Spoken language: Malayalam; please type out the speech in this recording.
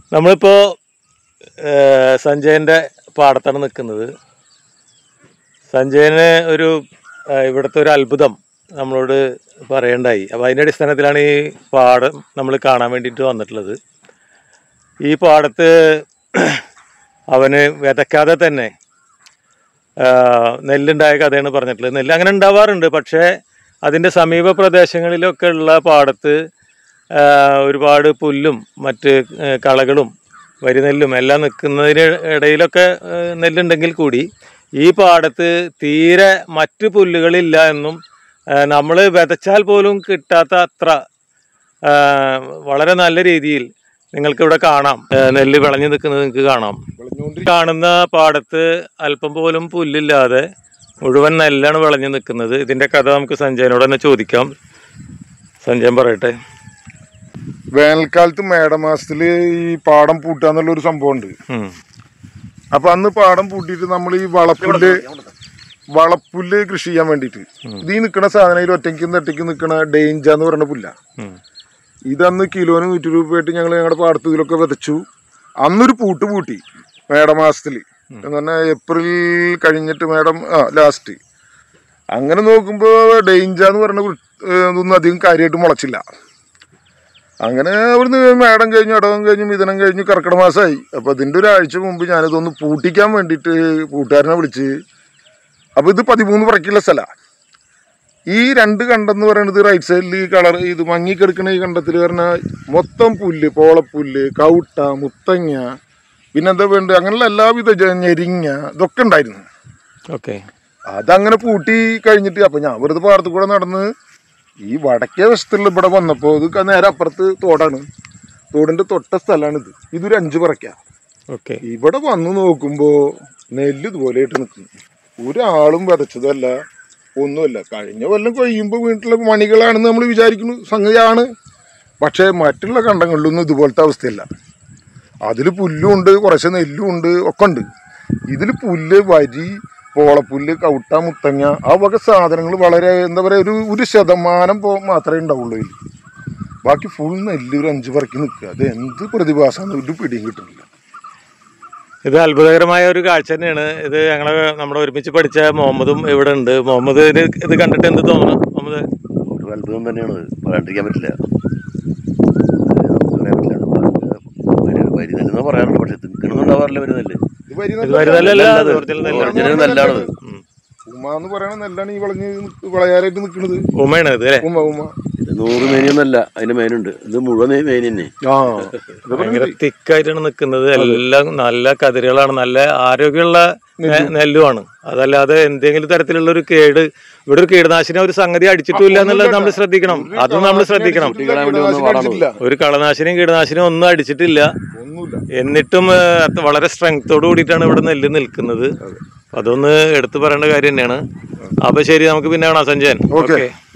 നമ്മളിപ്പോ ഏഹ്, സഞ്ജയന്റെ പാടത്താണ് നിൽക്കുന്നത് സഞ്ജയന് ഒരു ഏഹ്, ഇവിടുത്തെ ഒരു അത്ഭുതം നമ്മളോട് പറയണ്ടായി അപ്പൊ അതിന്റെ അടിസ്ഥാനത്തിലാണ് ഈ പാടം നമ്മൾ കാണാൻ വേണ്ടിയിട്ട് വന്നിട്ടുള്ളത് ഈ പാടത്ത് അവന് വിതയ്ക്കാതെ തന്നെ ആഹ്, നെല്ലുണ്ടായ കഥയാണ് പറഞ്ഞിട്ടുള്ളത് നെല്ല് അങ്ങനെ ഉണ്ടാവാറുണ്ട് പക്ഷേ അതിൻ്റെ സമീപ പ്രദേശങ്ങളിലൊക്കെ ഉള്ള പാടത്ത് ആഹ്, ഒരുപാട് പുല്ലും മറ്റ് ഏഹ്, കളകളും വരിനെല്ലും എല്ലാം നിൽക്കുന്നതിന് ഇടയിലൊക്കെ ഏഹ്, നെല്ലുണ്ടെങ്കിൽ കൂടി ഈ പാടത്ത് തീരെ മറ്റ് പുല്ലുകളില്ല എന്നും നമ്മൾ വിതച്ചാൽ പോലും കിട്ടാത്ത അത്ര ആഹ്, വളരെ നല്ല രീതിയിൽ നിങ്ങൾക്ക് ഇവിടെ കാണാം ഏഹ്, നെല്ല് വിളഞ്ഞു നിൽക്കുന്നത് നിങ്ങൾക്ക് കാണാം കാണുന്ന പാടത്ത് അല്പം പോലും പുല്ലില്ലാതെ മുഴുവൻ നെല്ലാണ് വിളഞ്ഞു നിൽക്കുന്നത് ഇതിന്റെ കഥ നമുക്ക് സഞ്ജയനോട് തന്നെ ചോദിക്കാം സഞ്ജയൻ പറയട്ടെ വേനൽക്കാലത്ത് മേടമാസത്തില് ഈ പാടം പൂട്ടുക എന്നുള്ള ഒരു സംഭവം ഉണ്ട് ഉം. അപ്പൊ അന്ന് പാടം പൂട്ടിയിട്ട് നമ്മൾ ഈ വളപ്പുല്ല് വളപ്പുല്ല് കൃഷി ചെയ്യാൻ വേണ്ടിയിട്ട് ഇത് ഈ നിൽക്കുന്ന സാധനം ഇതിൽ ഒറ്റയ്ക്കും തട്ടിക്കും നിൽക്കണ ഡേഞ്ച എന്ന് പറയുന്ന പുല്ല ഉം. ഇതന്ന് കിലോന് നൂറ്റി രൂപയായിട്ട് ഞങ്ങൾ ഞങ്ങളുടെ പാടത്ത് ഇതിലൊക്കെ വിതച്ചു അന്നൊരു പൂട്ട് പൂട്ടി മേടമാസത്തില് എന്ന് പറഞ്ഞാൽ ഏപ്രിൽ കഴിഞ്ഞിട്ട് മേടം ആ ലാസ്റ്റ് അങ്ങനെ നോക്കുമ്പോൾ ഡേഞ്ച എന്ന് പറയുന്ന കു- ഏഹ് ഇതൊന്നും അധികം കാര്യമായിട്ട് മുളച്ചില്ല അങ്ങനെ അവിടുന്ന് മേടം കഴിഞ്ഞു അടവം കഴിഞ്ഞു മിഥുനം കഴിഞ്ഞു കർക്കിടക മാസമായി അപ്പോൾ ഇതിൻ്റെ ഒരാഴ്ച മുമ്പ് ഞാനിതൊന്ന് പൂട്ടിക്കാൻ വേണ്ടിയിട്ട് കൂട്ടുകാരനെ വിളിച്ച് അപ്പോൾ ഇത് പതിമൂന്ന് പറക്കുള്ള സ്ഥലമാണ് ഈ രണ്ട് കണ്ടം എന്ന് പറയുന്നത് റൈറ്റ് സൈഡിൽ ഈ കളർ ഇത് മങ്ങിക്കെടുക്കുന്ന ഈ കണ്ടത്തിൽ പറഞ്ഞാൽ മൊത്തം പുല്ല് പോളപ്പുല്ല് കൗട്ട മുത്തങ്ങ പിന്നെന്താ വേണ്ട അങ്ങനെയുള്ള എല്ലാവിധ ജ- ഞെരിങ്ങ ഇതൊക്കെ ഉണ്ടായിരുന്നു ഓക്കെ അതങ്ങനെ പൂട്ടി കഴിഞ്ഞിട്ട് അപ്പൊ ഞാൻ വെറുതെ പാടത്ത് കൂടെ നടന്ന് ഈ വടക്കേ വശത്തുള്ള ഇവിടെ വന്നപ്പോൾ ഇത് ക- നേരെ അപ്പുറത്ത് തോടാണ് തോടിന്റെ തൊട്ട സ്ഥലമാണ് ഇത് ഇതൊരു അഞ്ച് പറക്ക ഓക്കെ ഇവിടെ വന്ന് നോക്കുമ്പോ നെല്ല് ഇതുപോലെ ആയിട്ട് നിൽക്കുന്നു ഒരാളും വിതച്ചതല്ല ഒന്നുമല്ല കഴിഞ്ഞ കൊല്ലം കൊയ്യുമ്പോൾ വീട്ടിലെ മണികളാണെന്ന് നമ്മൾ വിചാരിക്കുന്നു സംഗതിയാണ് പക്ഷേ മറ്റുള്ള കണ്ടങ്ങളിലൊന്നും ഇതുപോലത്തെ അവസ്ഥയല്ല അതിൽ പുല്ലും ഉണ്ട് കുറച്ച് നെല്ലും ഉണ്ട് ഒക്കെ ഉണ്ട് ഇതിൽ പുല്ല് വരി പോളപ്പുല്ല് കൗട്ട മുത്തങ്ങ ആ വക സാധനങ്ങൾ വളരെ എന്താ പറയുക ഒരു ഒരു ശതമാനം പോ മാത്രമേ ഉണ്ടാവുള്ളൂ ഇതിൽ ബാക്കി ഫുൾ നെല്ല് ഒരു അഞ്ച് പറക്കി നിൽക്കുക അത് എന്ത് പ്രതിഭാസമാണ് ഒരു പിടിയും കിട്ടുന്നില്ല ഇത് അത്ഭുതകരമായ ഒരു കാഴ്ച തന്നെയാണ് ഇത് ഞങ്ങളെ നമ്മുടെ ഒരുമിച്ച് പഠിച്ച മുഹമ്മദും ഇവിടെ ഉണ്ട് മുഹമ്മദ് ഇത് ഇത് കണ്ടിട്ട് എന്ത് തോന്നുന്നു മുഹമ്മദ് ഒരു അത്ഭുതം തന്നെയാണ് ഇത്. പറയാണ്ടിരിക്കാൻ പറ്റില്ല അത് നമുക്ക് പറയാൻ പറ്റില്ല അത് വരി- വരി നെല്ലെന്ന് പറയാറുണ്ട് പക്ഷെ തിക്കണമെന്നുണ്ടാവാറില്ല വരി നെല്ല് ഇത് വരി ഇത് നെല്ല് വരുന്നല്ലല്ല നെല്ലത്. ഒറിജിനൽ നെല്ലാണ് ഒറിജിനൽ നെല്ലാണത് ഉം. ഉമ എന്ന് പറയണ നെല്ലാണ് ഈ വളഞ്ഞ് നിക്ക് വിളയാലായിട്ട് നിൽക്കുന്നത് ഉമയാണ് ഇത് അല്ലേ ഉമ ഉമ ഇത് നൂറ് മേനിയൊന്നല്ല അതിന്റെ മേനുണ്ട് ഇത് മുഴുവൻ മേനി തന്നെ ആ ഭയങ്കര തിക്കായിട്ടാണ് നിൽക്കുന്നത് എല്ലാം നല്ല കതിരുകളാണ് നല്ല ആരോഗ്യമുള്ള നെ- നെല്ലുമാണ് അതല്ലാതെ എന്തെങ്കിലും തരത്തിലുള്ള ഒരു കേട് ഇവിടെ ഒരു കീടനാശിനി ഒരു സംഗതി അടിച്ചിട്ടില്ല എന്നുള്ളത് നമ്മൾ ശ്രദ്ധിക്കണം അതും നമ്മൾ ശ്രദ്ധിക്കണം കുട്ടികളെ വേണ്ടി ഒന്ന് വളർന്നു. അടിച്ചിട്ടില്ല ഒരു കളനാശിനിയും കീടനാശിനിയും ഒന്നും അടിച്ചിട്ടില്ല ഒന്നുമില്ല എന്നിട്ടും ആ, അത് വളരെ സ്ട്രെങ്തോട് കൂടിയിട്ടാണ് ഇവിടെ നെല്ല് നിൽക്കുന്നത് അതൊന്ന് എടുത്തു പറയേണ്ട കാര്യം തന്നെയാണ് അപ്പൊ ശരി നമുക്ക് പിന്നെ കാണാം സഞ്ജയൻ ഓക്കേ. ഓക്കെ